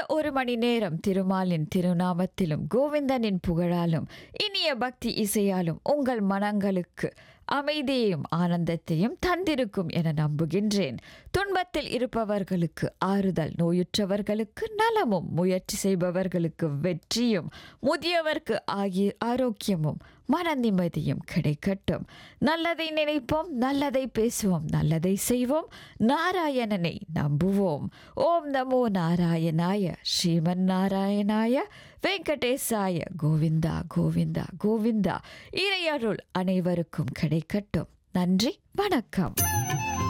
ஒரு மணி நேரம் திருமாலின் திருநாமத்திலும் கோவிந்தனின் புகழாலும் இனிய பக்தி இசையாலும் உங்கள் மனங்களுக்கு அமைதியையும் ஆனந்தத்தையும் தந்திருக்கும் என நம்புகின்றேன் துன்பத்தில் இருப்பவர்களுக்கு ஆறுதல் நோயுற்றவர்களுக்கு நலமும் முயற்சி செய்பவர்களுக்கு வெற்றியும் முதியவர்க்கு ஆகிய ஆரோக்கியமும் மன நிம்மதியும் கிடைக்கட்டும் நல்லதை நினைப்போம் நல்லதை பேசுவோம் நல்லதை செய்வோம் நாராயணனை நம்புவோம் ஓம் நமோ நாராயணாய ஸ்ரீமன் நாராயணாய வெங்கடேசாய கோவிந்தா கோவிந்தா கோவிந்தா இறையருள் அனைவருக்கும் கிடைக்கட்டும் நன்றி வணக்கம்